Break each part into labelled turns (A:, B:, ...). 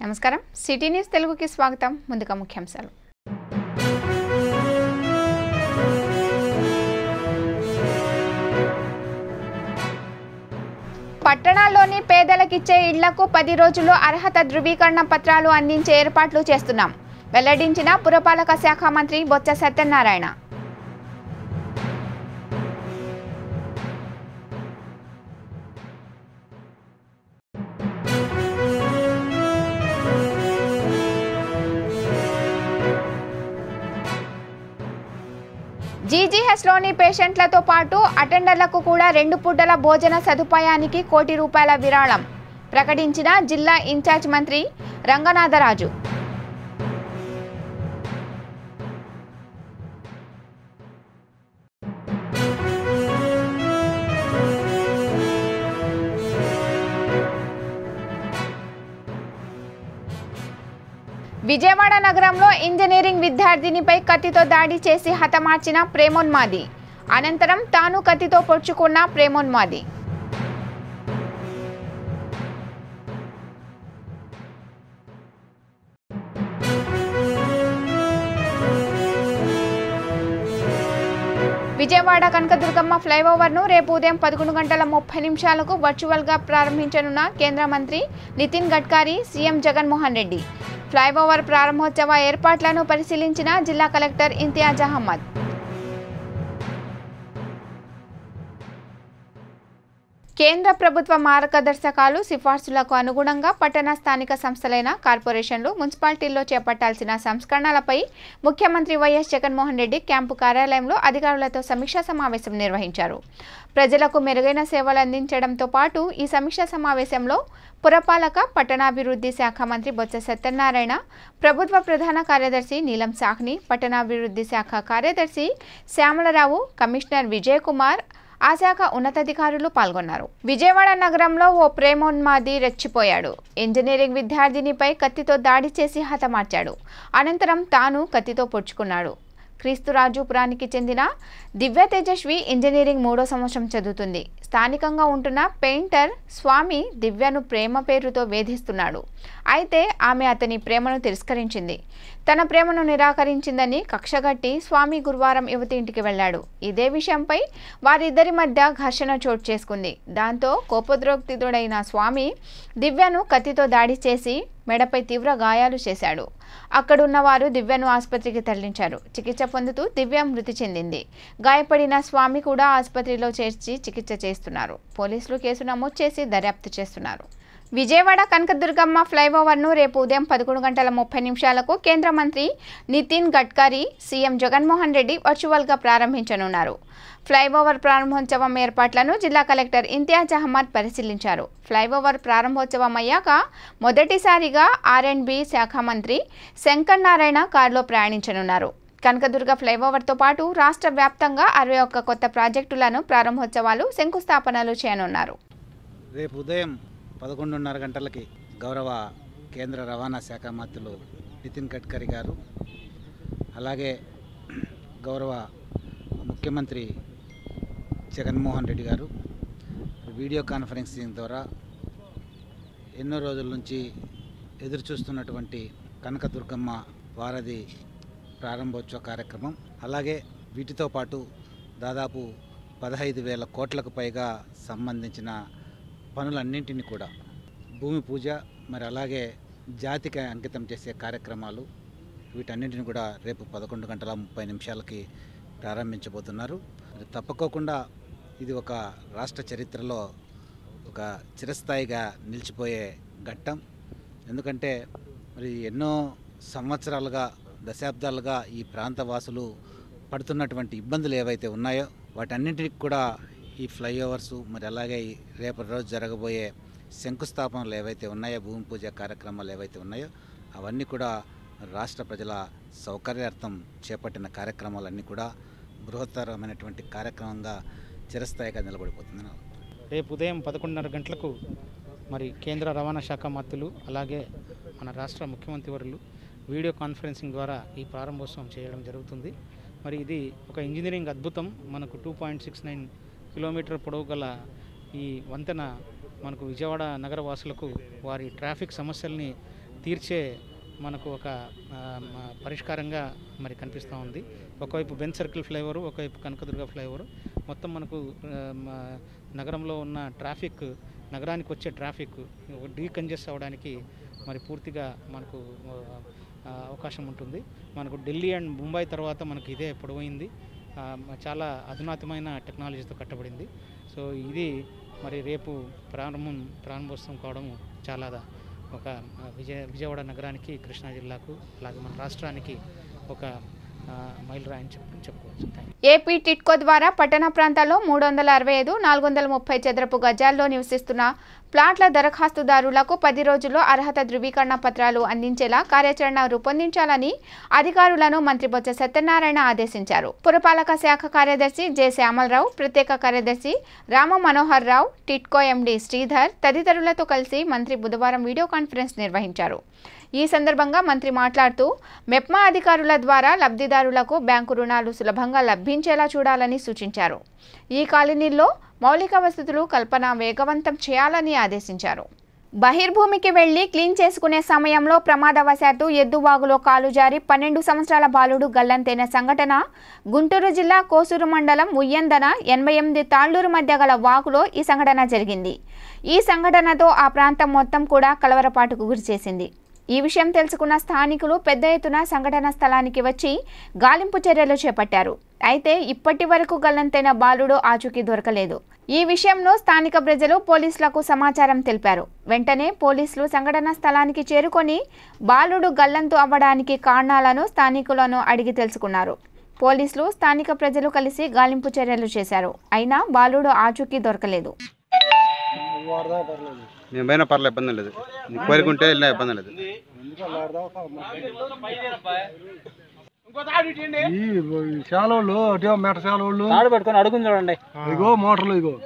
A: నమస్కారం city news తెలుగుకి స్వాగతం ముందుగా ముఖ్యాంశాలు పట్టణాల్లోని పేదలకిచ్చే ఇళ్లకు పది రోజులు అర్హత ధృవీకరణ పత్రాలు అందించే ఏర్పాట్లు చేస్తున్నాం వెల్లడించిన పురపాలక శాఖ మంత్రి బొత్స సత్యనారాయణ జీజీహెచ్లోని పేషెంట్లతో పాటు అటెండర్లకు కూడా రెండు పూటల భోజన సదుపాయానికి కోటి రూపాయల విరాళం ప్రకటించిన జిల్లా ఇన్ఛార్జ్ మంత్రి రంగనాథరాజు విజయవాడ నగరంలో ఇంజనీరింగ్ విద్యార్థినిపై కత్తితో దాడి చేసి హతమార్చిన ప్రేమోన్మాది అనంతరం తాను కత్తితో పొడుచుకున్న ప్రేమోన్మాది విజయవాడ కనకదుర్గమ్మ ఫ్లైఓవర్ను రేపు ఉదయం పదకొండు గంటల ముప్పై నిమిషాలకు వర్చువల్గా ప్రారంభించనున్న కేంద్ర మంత్రి నితిన్ గడ్కరీ సీఎం జగన్మోహన్ రెడ్డి ఫ్లైఓవర్ ప్రారంభోత్సవ ఏర్పాట్లను పరిశీలించిన జిల్లా కలెక్టర్ ఇంతియాజ్ అహ్మద్ కేంద్ర ప్రభుత్వ మార్గదర్శకాలు సిఫార్సులకు అనుగుణంగా పట్టణ స్థానిక సంస్థలైన కార్పొరేషన్లు మున్సిపాలిటీల్లో చేపట్టాల్సిన సంస్కరణలపై ముఖ్యమంత్రి వైఎస్ జగన్మోహన్ రెడ్డి క్యాంపు కార్యాలయంలో అధికారులతో సమీక్షా సమావేశం నిర్వహించారు ప్రజలకు మెరుగైన సేవలు అందించడంతో పాటు ఈ సమీక్షా సమావేశంలో పురపాలక పట్టణాభివృద్ధి శాఖ మంత్రి బొత్స సత్యనారాయణ ప్రభుత్వ ప్రధాన కార్యదర్శి నీలం సాహ్ని పట్టణాభివృద్ధి శాఖ కార్యదర్శి శ్యామలరావు కమిషనర్ విజయ్ కుమార్ ఆ శాఖ ఉన్నతాధికారులు పాల్గొన్నారు విజయవాడ నగరంలో ఓ ప్రేమోన్మాది రెచ్చిపోయాడు ఇంజనీరింగ్ విద్యార్థినిపై కత్తితో దాడి చేసి హతమార్చాడు అనంతరం తాను కత్తితో పొడుచుకున్నాడు క్రీస్తురాజుపురానికి చెందిన దివ్య తేజస్వి ఇంజనీరింగ్ మూడో సంవత్సరం చదువుతుంది స్థానికంగా ఉంటున్న పెయింటర్ స్వామి దివ్యను ప్రేమ పేరుతో వేధిస్తున్నాడు అయితే ఆమె అతని ప్రేమను తిరస్కరించింది తన ప్రేమను నిరాకరించిందని కక్షగట్టి స్వామి గురువారం యువతి ఇంటికి వెళ్ళాడు ఇదే విషయంపై వారిద్దరి మధ్య ఘర్షణ చోటు చేసుకుంది దాంతో కోపద్రోక్తితుడైన స్వామి దివ్యను కత్తితో దాడి చేసి మెడపై తీవ్ర గాయాలు చేశాడు అక్కడున్న వారు దివ్యను ఆసుపత్రికి తరలించారు చికిత్స పొందుతూ దివ్య మృతి చెందింది గాయపడిన స్వామి కూడా ఆసుపత్రిలో చేర్చి చికిత్స చేస్తున్నారు పోలీసులు కేసు నమోదు చేసి దర్యాప్తు చేస్తున్నారు విజయవాడ కనకదుర్గమ్మ ఫ్లైఓవర్ను రేపు ఉదయం పదకొండు గంటల ముప్పై నిమిషాలకు కేంద్ర మంత్రి నితిన్ గడ్కరీ సీఎం జగన్మోహన్ రెడ్డి వర్చువల్గా ప్రారంభించనున్నారు ఫ్లైఓవర్ ప్రారంభోత్సవం ఏర్పాట్లను జిల్లా కలెక్టర్ ఇంతియాజ్ అహ్మద్ పరిశీలించారు ఫ్లైఓవర్ ప్రారంభోత్సవం అయ్యాక మొదటిసారిగా ఆర్ అండ్ బి శాఖ మంత్రి శంకర్ నారాయణ కారులో ప్రయాణించనున్నారు కనకదుర్గ ఫ్లైఓవర్తో పాటు రాష్ట్ర వ్యాప్తంగా అరవై ఒక్క కొత్త ప్రాజెక్టులను ప్రారంభోత్సవాలు శంకుస్థాపనలు చేయనున్నారు
B: రేపు ఉదయం పదకొండున్నర గంటలకి గౌరవ కేంద్ర రవాణా శాఖ మంత్రులు నితిన్ గడ్కరీ గారు అలాగే గౌరవ ముఖ్యమంత్రి జగన్మోహన్ రెడ్డి గారు వీడియో కాన్ఫరెన్సింగ్ ద్వారా ఎన్నో రోజుల నుంచి ఎదురు చూస్తున్నటువంటి కనకదుర్గమ్మ వారధి ప్రారంభోత్సవ కార్యక్రమం అలాగే వీటితో పాటు దాదాపు పదహైదు వేల కోట్లకు పైగా సంబంధించిన పనులన్నింటినీ కూడా భూమి పూజ మరి అలాగే జాతికి అంకితం చేసే కార్యక్రమాలు వీటన్నింటిని కూడా రేపు పదకొండు గంటల ముప్పై నిమిషాలకి ప్రారంభించబోతున్నారు మరి తప్పకోకుండా ఇది ఒక రాష్ట్ర చరిత్రలో ఒక చిరస్థాయిగా నిలిచిపోయే ఘట్టం ఎందుకంటే మరి ఎన్నో సంవత్సరాలుగా దశాబ్దాలుగా ఈ ప్రాంత వాసులు పడుతున్నటువంటి ఇబ్బందులు ఏవైతే ఉన్నాయో వాటన్నింటికి కూడా ఈ ఫ్లైఓవర్స్ మరి అలాగే ఈ రేపటి రోజు జరగబోయే శంకుస్థాపనలు ఏవైతే ఉన్నాయో భూమి పూజ కార్యక్రమాలు ఏవైతే ఉన్నాయో అవన్నీ కూడా రాష్ట్ర ప్రజల సౌకర్యార్థం చేపట్టిన కార్యక్రమాలన్నీ కూడా బృహత్తరమైనటువంటి కార్యక్రమంగా చిరస్థాయిగా నిలబడిపోతుంది
C: రేపు ఉదయం పదకొండున్నర గంటలకు మరి కేంద్ర రవాణా శాఖ మంత్రులు అలాగే మన రాష్ట్ర ముఖ్యమంత్రి వర్యులు వీడియో కాన్ఫరెన్సింగ్ ద్వారా ఈ ప్రారంభోత్సవం చేయడం జరుగుతుంది మరి ఇది ఒక ఇంజనీరింగ్ అద్భుతం మనకు two point six nine kilometre పొడవు గల ఈ వంతెన మనకు విజయవాడ నగర వాసులకు వారి ట్రాఫిక్ సమస్యల్ని తీర్చే మనకు ఒక ఆ, మ- పరిష్కారంగా మరి కనిపిస్తూ ఉంది ఒకవైపు బెన్ సర్కిల్ ఫ్లైఓవర్ ఒకవైపు కనకదుర్గ ఫ్లైఓవర్ మొత్తం మనకు ఆ, మ- నగరంలో ఉన్న ట్రాఫిక్ నగరానికి వచ్చే ట్రాఫిక్ డీకంజెస్ట్ అవ్వడానికి మరి పూర్తిగా మనకు ఆ, అవకాశం ఉంటుంది మనకు ఢిల్లీ అండ్ ముంబై తర్వాత మనకు ఇదే పొడవైంది ఆ, మ- చాలా అధునాతమైన టెక్నాలజీతో కట్టబడింది సో ఇది మరి రేపు ప్రారంభం ప్రారంభోత్సవం కావడం చాలా ఒక ఆ, విజయ విజయవాడ నగరానికి కృష్ణా జిల్లాకు అలాగే మన రాష్ట్రానికి ఒక ఆ, మైలురాయి అని చెప్పి చెప్పుకోవచ్చు థ్యాంక్ యూ
A: ఏపీ టిట్కో ద్వారా పట్టణ ప్రాంతాల్లో మూడు వందల అరవై ఐదు నాలుగు వందల ముప్పై చదరపు గజాల్లో నివసిస్తున్న ప్లాట్ల దరఖాస్తుదారులకు పది రోజుల్లో అర్హత ధృవీకరణ పత్రాలు అందించేలా కార్యాచరణ రూపొందించాలని అధికారులను మంత్రి బొత్స సత్యనారాయణ ఆదేశించారు పురపాలక శాఖ కార్యదర్శి జె శ్యామలరావు ప్రత్యేక కార్యదర్శి రామ మనోహర్ రావు టిట్కో ఎండి శ్రీధర్ తదితరులతో కలిసి మంత్రి బుధవారం వీడియో కాన్ఫరెన్స్ నిర్వహించారు ఈ సందర్భంగా మంత్రి మాట్లాడుతూ మెప్మా అధికారుల ద్వారా లబ్ధిదారులకు బ్యాంకు రుణాలు సులభంగా లభించేలా చూడాలని సూచించారు ఈ కాలనీల్లో మౌలిక వసతులు కల్పన వేగవంతం చేయాలని ఆదేశించారు బహిర్భూమికి వెళ్లి క్లీన్ చేసుకునే సమయంలో ప్రమాదవశాత్తు ఎద్దువాగులో కాలు జారి పన్నెండు సంవత్సరాల బాలుడు గల్లంతైన సంఘటన గుంటూరు జిల్లా కోసూరు మండలం ఉయ్యందన ఎనభై ఎనిమిది తాళ్లూరు మధ్య గల వాగులో ఈ సంఘటన జరిగింది ఈ సంఘటనతో ఆ ప్రాంతం మొత్తం కూడా కలవరపాటుకు గురిచేసింది ఈ విషయం తెలుసుకున్న స్థానికులు పెద్ద ఎత్తున సంఘటన స్థలానికి వచ్చి గాలింపు చర్యలు చేపట్టారు అయితే ఇప్పటి వరకు గల్లంతైన బాలుడు ఆచూకీ దొరకలేదు ఈ విషయంలో స్థానిక ప్రజలు పోలీసులకు సమాచారం తెలిపారు వెంటనే పోలీసులు సంఘటన స్థలానికి చేరుకొని బాలుడు గల్లంతు అవ్వడానికి కారణాలను స్థానికులను అడిగి తెలుసుకున్నారు పోలీసులు స్థానిక ప్రజలు కలిసి గాలింపు చర్యలు చేశారు అయినా బాలుడు ఆచూకీ దొరకలేదు
D: మేము పైన పర్లేదు ఇబ్బంది లేదు నీ కోరిక ఉంటే వెళ్ళినా ఇబ్బంది లేదు
E: ఈ శాలోళ్ళు అటే మెట శాలోళ్ళు
C: తాడు పట్టుకొని అడుగుని చూడండి
E: ఇగో మోటార్లు ఇగో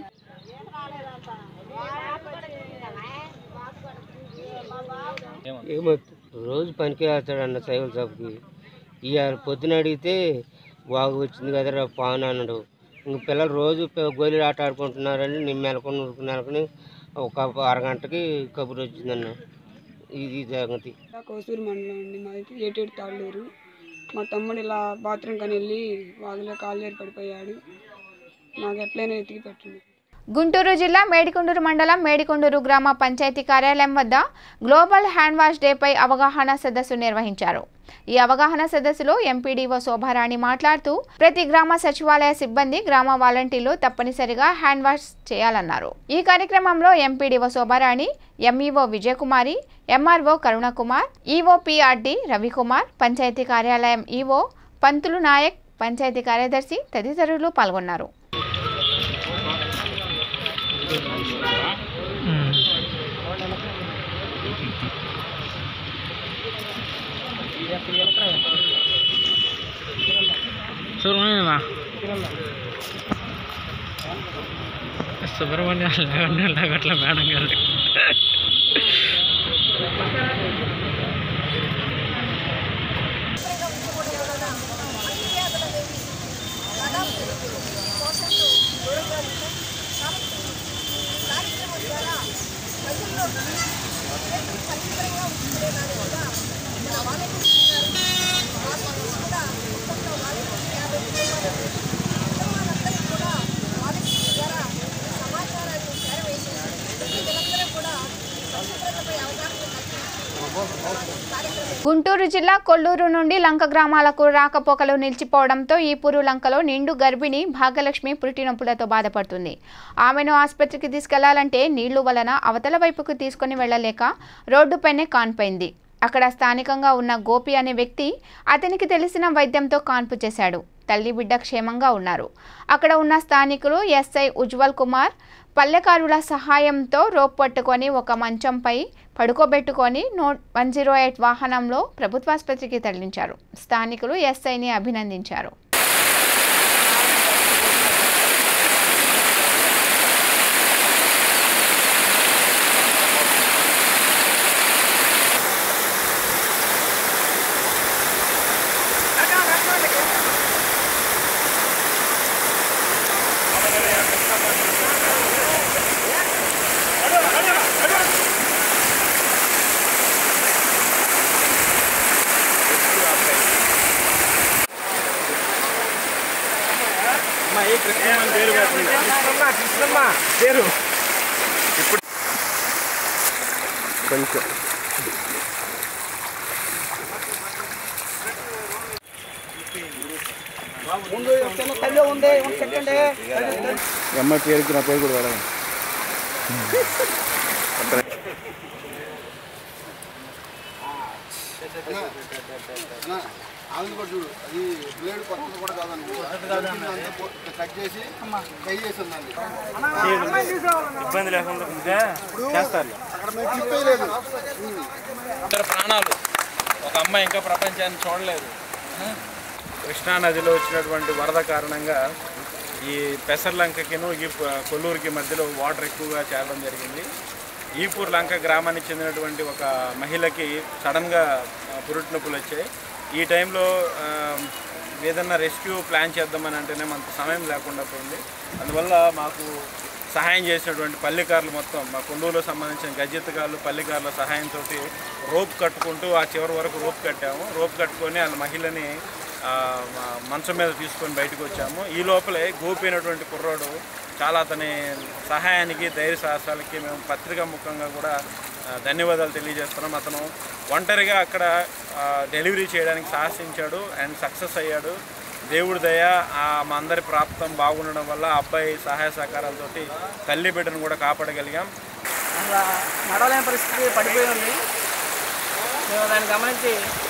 F: ఏమో రోజు పనికి వెళ్తాడన్న సైకిల్ షాప్కి ఇవాళ పొద్దున అడిగితే వాగు వచ్చింది కదరా పాను అన్నాడు ఇంక పిల్లలు రోజు ప- గోళీలు ఆట ఆడుకుంటున్నారని నేను మెలకొని ఉరుకుని నెలకొని ఒక అరగంటకి కబురు వచ్చిందన్న ఇది సంగతి
G: కోసూరు మండలం అండి మాది ఏటేడు తాళ్ళూరు మా తమ్ముడు ఇలా బాత్రూమ్ కని వెళ్ళి వాగులో కాలు జారి పడిపోయాడు నాకు ఎట్లయినా ఎతికి పెట్టండి
A: గుంటూరు జిల్లా మేడికొండూరు మండలం మేడికొండూరు గ్రామ పంచాయతీ కార్యాలయం వద్ద గ్లోబల్ హ్యాండ్ వాష్ డేపై అవగాహన సదస్సు నిర్వహించారు ఈ అవగాహన సదస్సులో ఎంపీడీఓ శోభారాణి మాట్లాడుతూ ప్రతి గ్రామ సచివాలయ సిబ్బంది గ్రామ వాలంటీర్లు తప్పనిసరిగా హ్యాండ్ వాష్ చేయాలన్నారు ఈ కార్యక్రమంలో MPDO Shobharani MEO Vijayakumari MRO Karunakumar EO PRD Ravikumar panchayat కార్యాలయం ఈఓ పంతులు నాయక్ పంచాయతీ కార్యదర్శి తదితరులు పాల్గొన్నారు
C: సుబ్రహ్మణ్యం లేకుండా లేకట్ల మేడం గారు
A: గుంటూరు జిల్లా కొల్లూరు నుండి లంక గ్రామాలకు రాకపోకలు నిలిచిపోవడంతో ఈపూరు లంకలో నిండు గర్భిణి భాగ్యలక్ష్మి పురిటినొప్పులతో బాధపడుతుంది ఆమెను ఆసుపత్రికి తీసుకెళ్లాలంటే నీళ్లు వలన అవతల వైపుకు తీసుకుని వెళ్లలేక రోడ్డుపైనే కాన్పోయింది అక్కడ స్థానికంగా ఉన్న గోపి అనే వ్యక్తి అతనికి తెలిసిన వైద్యంతో కాన్పు చేశాడు తల్లి బిడ్డ క్షేమంగా ఉన్నారు అక్కడ ఉన్న స్థానికులు ఎస్ఐ ఉజ్వల్ కుమార్ పల్లెకారుల సహాయంతో రోప్ పట్టుకొని ఒక మంచంపై పడుకోబెట్టుకొని నో వన్ జీరో ఎయిట్ వాహనంలో ప్రభుత్వాసుపత్రికి తరలించారు స్థానికులు ఎస్ఐని అభినందించారు
D: అమ్మాయి పేరుకి నా పేరు కూడా వెళ్ళాలి
E: ఆవిడ కూడా చూడు అది బ్లేడ్ కొత్తది కూడా కాదండి కట్ చేసి ఫ్రై చేసి ఉందండి
H: ఇబ్బంది లేకుండా ఉంటే చేస్తారు
E: అక్కడ మేము క్లిప్ వేయలేదు
H: ఇద్దరు ప్రాణాలు ఒక అమ్మాయి ఇంకా ప్రపంచాన్ని చూడలేదు కృష్ణా నదిలో వచ్చినటువంటి వరద కారణంగా ఈ పెసర్లంకకిను ఈ ప- కొల్లూరుకి మధ్యలో వాటర్ ఎక్కువగా చేరడం జరిగింది ఈపూర్ లంక గ్రామానికి చెందినటువంటి ఒక మహిళకి సడన్గా ఆ, పురుటి నొప్పులు వచ్చాయి ఈ టైంలో ఆ, ఏదన్నా రెస్క్యూ ప్లాన్ చేద్దామని అంటేనే మనకు సమయం లేకుండా పోయింది అందువల్ల మాకు సహాయం చేసినటువంటి పల్లికారులు మొత్తం మా కొండూరులో సంబంధించిన గజెత్తగాళ్ళు పల్లికారుల సహాయంతో రోప్ కట్టుకుంటూ ఆ చివరి వరకు రోప్ కట్టాము రోప్ కట్టుకొని వాళ్ళ మహిళని ఆ, మ- మంచం మీద తీసుకొని బయటకు వచ్చాము ఈ లోపలే గోపైనటువంటి కుర్రాడు చాలా అతని సహాయానికి ధైర్య సాహసాలకి మేము పత్రికా ముఖంగా కూడా ఆ, ధన్యవాదాలు తెలియజేస్తున్నాం అతను ఒంటరిగా అక్కడ ఆ, డెలివరీ చేయడానికి సాహసించాడు అండ్ సక్సెస్ అయ్యాడు దేవుడి దయ ఆ మా అందరి ప్రాప్తం బాగుండడం వల్ల ఆ అబ్బాయి సహాయ సహకారాలతోటి తల్లి బిడ్డను కూడా కాపాడగలిగాం
I: అలా నడవలేని పరిస్థితి పడిపోయి ఉంది మేము దాన్ని గమనించి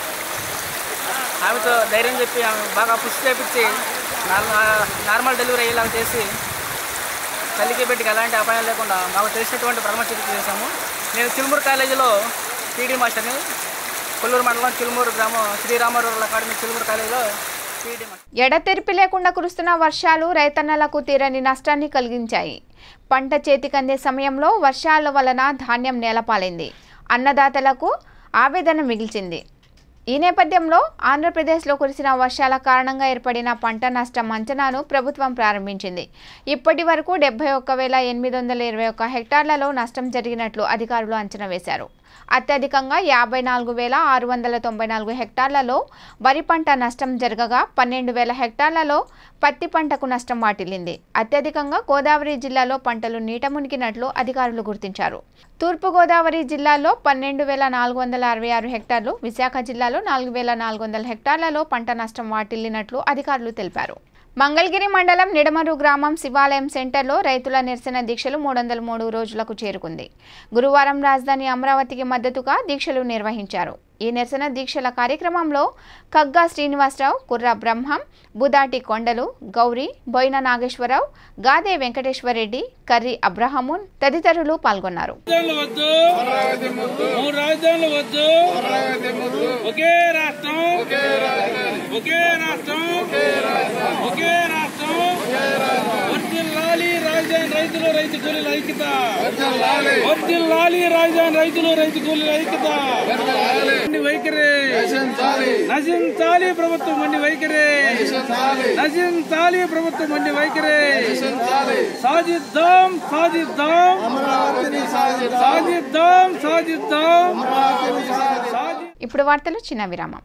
I: ఆమెతో ధైర్యం చెప్పి ఆమె బాగా పుష్టి చేపించి నార్మల్ నార్మల్ డెలివరీ అయ్యేలాగా చేసి తల్లికి బిడ్డకి ఎలాంటి అపాయం లేకుండా మాకు తెలిసినటువంటి ప్రథమ చికిత్స చేశాము నేను చిలుమూరు కాలేజీలో పీడీ మాస్టర్ని కొల్లూరు మండలం చిలుమూరు గ్రామం శ్రీరామారావు అకాడమీ చిలుమూరు కాలేజీలో పీడీ మాస్టర్
A: ఎడతెరిపి లేకుండా కురుస్తున్న వర్షాలు రైతన్నలకు తీరని నష్టాన్ని కలిగించాయి పంట చేతికందే సమయంలో వర్షాల వలన ధాన్యం నేలపాలైంది అన్నదాతలకు ఆవేదన మిగిల్చింది ఈ నేపథ్యంలో ఆంధ్రప్రదేశ్లో కురిసిన వర్షాల కారణంగా ఏర్పడిన పంట నష్టం అంచనాను ప్రభుత్వం ప్రారంభించింది ఇప్పటి వరకు డెబ్బై ఒక్క వేల ఎనిమిది వందల ఇరవై ఒక్క హెక్టార్లలో నష్టం జరిగినట్లు అధికారులు అంచనా వేశారు అత్యధికంగా యాభై నాలుగు వేల ఆరు వందల తొంభై నాలుగు హెక్టార్లలో వరి పంట నష్టం జరగగా పన్నెండు వేల హెక్టార్లలో పత్తి పంటకు నష్టం వాటిల్లింది అత్యధికంగా గోదావరి జిల్లాలో పంటలు నీట మునిగినట్లు అధికారులు గుర్తించారు తూర్పుగోదావరి జిల్లాలో పన్నెండు వేల నాలుగు వందల అరవై ఆరు హెక్టార్లు విశాఖ జిల్లాలో నాలుగు వేల నాలుగు వందల హెక్టార్లలో పంట నష్టం వాటిల్లినట్లు అధికారులు తెలిపారు మంగళగిరి మండలం నిడమరు గ్రామం శివాలయం సెంటర్లో రైతుల నిరసన దీక్షలు మూడు వందల మూడు రోజులకు చేరుకుంది గురువారం రాజధాని అమరావతికి మద్దతుగా దీక్షలు నిర్వహించారు ఈ నిరసన దీక్షల కార్యక్రమంలో కగ్గా శ్రీనివాసరావు కుర్ర బ్రహ్మం బుదాటి కొండలు గౌరీ బోయిన నాగేశ్వరరావు గాదే వెంకటేశ్వరరెడ్డి కర్రి అబ్రహమున్ తదితరులు పాల్గొన్నారు
H: వద్దు మూడు రాజధానులు వద్దు ఒకే రాష్ట్రం ఒకే రాష్ట్రం ఒకే రాష్ట్రం వర్దిల్లాలి రాజధాని రైతులు రైతు కూలీల ఐక్యత వర్దిల్లాలి రాజధాని రైతులు రైతు కూలీల ఐక్యత మండి వైఖరి నశించాలి ప్రభుత్వం మండి వైఖరి నశించాలి ప్రభుత్వం మండి వైఖరి సాధిద్దాం సాధిద్దాం సాధిద్దాం సాధిద్దాం సాధి
A: ఇప్పుడు వార్తలు చిన్న విరామం